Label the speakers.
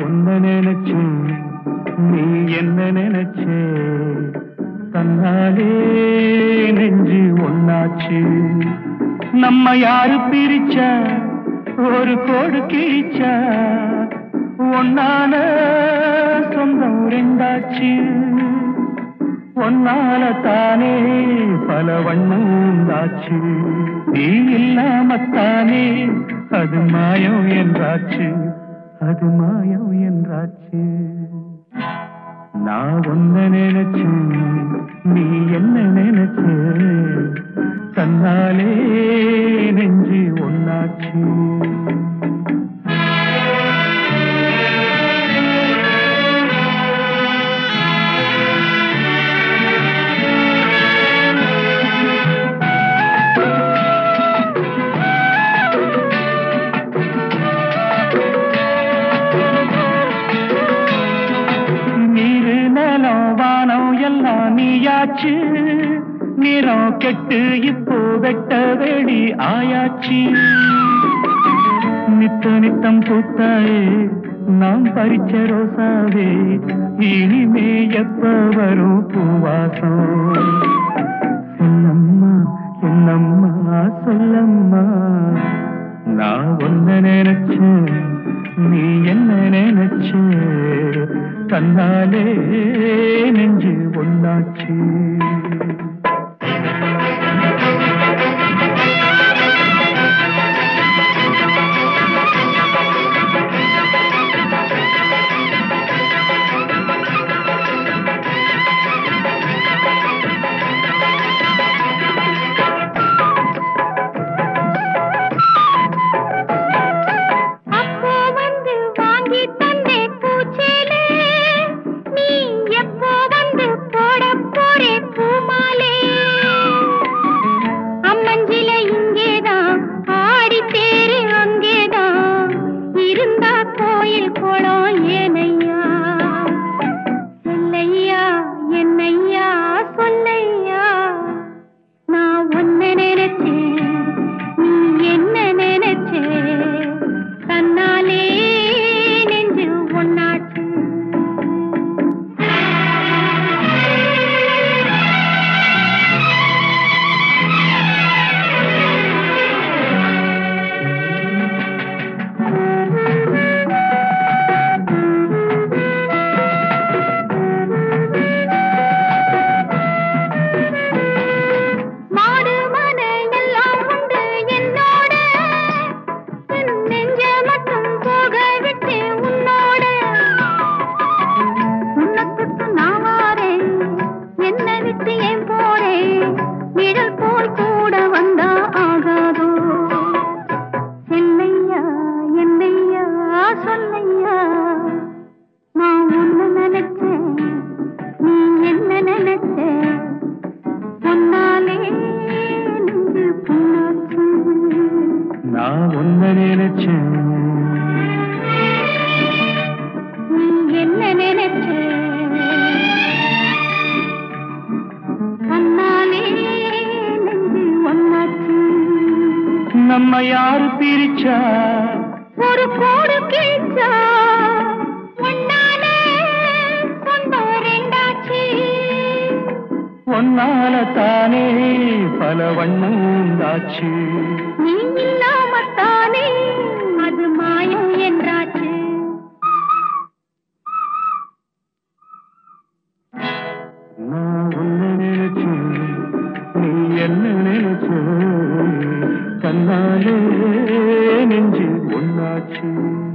Speaker 1: உன்ன நினைச்சு நீ என்ன நினைச்சே தன்னாலே நெஞ்சு ஒன்னாச்சு நம்ம யாரு பிரிச்சா ஒரு கோடு கிழிச்சா ஒன்னால சொந்தம் ரெண்டாச்சு ஒன்னால தானே பல வண்ணம் உண்டாச்சு நீ இல்லாமத்தானே அது மாயம் என்றாச்சு அது மாயம் என்றாச்சு நான் ஒன்ன நினைச்சு நீ என்ன நினைச்சு தன்னாலே நெஞ்சு ஒன்னாச்சு நீரு நிலம் வானம் எல்லாம் நீயாச்சு நிறம் கெட்டு இப்போ வெட்ட வெளி ஆயாச்சு நித்த நித்தம் பூத்தாயே நாம் பறிச்ச ரோசாவே இனிமே எப்ப வரும் பூவாசம் என்னம்மா என்னம்மா சொல்லம்மா நான் ஒன்ன நினைச்சேன் நீ என்ன நினைச்ச தன்னாலே நெஞ்சு ஒன்னாச்சு
Speaker 2: அப்போ வந்து வாங்கி தந்தே பூச்சேலே நீ எப்போ வந்து போட போறே பூமாலே அம்மஞ்சில இங்கேதான் ஆடி தேரு அங்கேதான் இருந்தா கோயில் குளம் ஏனையா சொல்லையா என்னையா சொல்லையா நான் ஒன்ன நினைச்சேன் நீ என்ன நினைச்சே தன்னாலே நெஞ்சு ஒன்னாச்சு மாடு மன எல்லாம் உண்டு என்னோட என் நெஞ்ச மட்டும் போக விட்டு உன்னோட உன்னை தொட்டு நான் வாரேன் என்னை விட்டு ஏன் போறேன் நிழல் போல் கூட வந்தா ஆகாதோ என்னையா என்னையா சொல்லையா நான் உன்னை நினைச்சேன் நீ என்ன நினைச்ச சொன்னாலே நெஞ்சு புண்ணாச்சு
Speaker 1: நான் ஒன்ன நினைச்சேன்
Speaker 2: நீ என்ன நினைச்ச சொன்னாலே நெஞ்சு ஒன்னாச்சு
Speaker 1: நம்ம யாரு பிரிச்சா
Speaker 2: ஒரு கோடு கிழிச்சா ஒன்னாலே சொந்தம் ரெண்டாச்சு
Speaker 1: ஒன்னால தானே பல வண்ணம் உண்டாச்சு
Speaker 2: நீ இல்லாமத்தானே அது மாயம் என்றாச்சு
Speaker 1: நான் ஒன்ன நினைச்சேன் நீ என்ன நினைச்ச கண்ணாலே நெஞ்சு ஒன்னாச்சு